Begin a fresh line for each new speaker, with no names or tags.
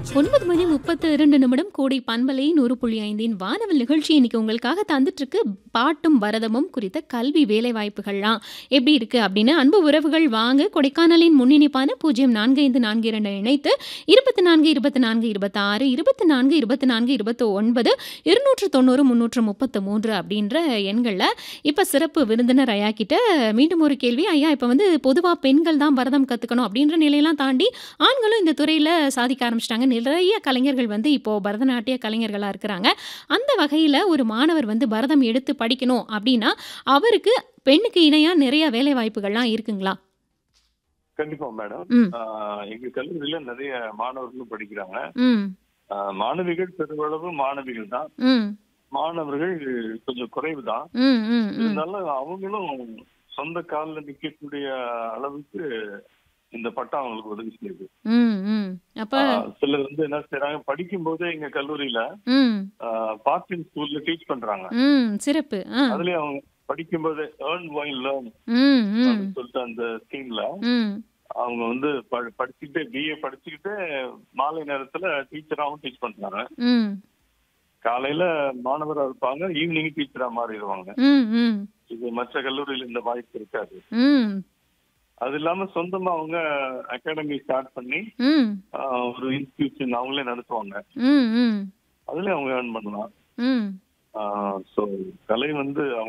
ஒன்பது மணி முப்பத்து இரண்டு நிமிடம் கோடை பண்பலை நூறு புள்ளி ஐந்தின் வானவல் நிகழ்ச்சி இன்னைக்கு உங்களுக்காக தந்துட்டு இருக்கு பாட்டும் பரதமும் குறித்த கல்வி வேலை வாய்ப்புகள்லாம் எப்படி இருக்கு அப்படின்னு அன்பு உறவுகள் வாங்க கொடைக்கானலின் முன்னிணைப்பான பூஜ்ஜியம் நான்கு ஐந்து நான்கு இரண்டு இணைத்து இருபத்தி நான்கு இருபத்தி நான்கு இருபத்தி ஆறு இருபத்தி நான்கு இருபத்தி நான்கு இருபத்தி ஒன்பது இருநூற்று தொண்ணூறு முன்னூற்று முப்பத்து மூன்று அப்படின்ற எண்களில் இப்போ சிறப்பு விருந்தினர் ஐயா கிட்ட மீண்டும் ஒரு கேள்வி ஐயா இப்போ வந்து பொதுவாக பெண்கள் தான் பரதம் கற்றுக்கணும் அப்படின்ற நிலையெல்லாம் தாண்டி ஆண்களும் இந்த துறையில் சாதிக்க ஆரம்பிச்சிட்டாங்க நிறைய கலைஞர்கள் வந்து இப்போ பரதநாட்டிய கலைஞர்களாக இருக்கிறாங்க அந்த வகையில் ஒரு மாணவர் வந்து பரதம் எடுத்து படிக்கணும் அப்படின்னா அவருக்கு பெண்ணுக்கு இணையாக நிறைய வேலை வாய்ப்புகள்லாம் இருக்குங்களா
கண்டிப்பா மேடம்
ம்
ஆஹ் எங்க கல்லூரியில நிறைய மாணவர்களும் படிக்கிறாங்க
ம்
ஆஹ் மாணவிகள் பெருமளவு மாணவிகள் தான்
ம்
மாணவர்கள் கொஞ்சம் குறைவு தான்
ம் ம் ம்
இருந்தாலும் அவங்களும் சொந்த காலில் நிக்கக்கூடிய அளவுக்கு இந்த பட்டம் அவங்களுக்கு உதவி செய்யுது
ம் ம் அப்போ
ஆஹ் சிலர் வந்து என்ன செய்றாங்க படிக்கும் போதே எங்க கல்லூரியில
ம்
பார்ட் ஸ்கூல்ல டீச் பண்றாங்க
ம் சிறப்பு ஆ
அதுலயே அவங்க படிக்கும் போதே ஏர்ன் ஒயின் லேர்ன்
ம் ம்
சொல்லிட்டு அந்த ஸ்கீம்ல
ம்
அவங்க வந்து ப- படிச்சுக்கிட்டே பிஏ படிச்சுக்கிட்டு மாலை நேரத்துல டீச்சராகவும் டீச் பண்றாங்க
ம்
காலையில மாணவரா இருப்பாங்க ஈவினிங் டீச்சரா மாறிடுவாங்க
ம் ம்
இது மற்ற கல்லூரியில இந்த வாய்ப்பு இருக்காது
ம்
அது இல்லாம சொந்தமா அவங்க அகாடமி ஸ்டார்ட் பண்ணி
ம்
ஆஹ், ஒரு இன்ஸ்டிடியூஷன் அவங்களே நடத்துவாங்க
ம் ம்
அதுல அவங்க ஏர்ன் பண்ணலாம்
ம்
ஸோ கலை வந்து அவங்க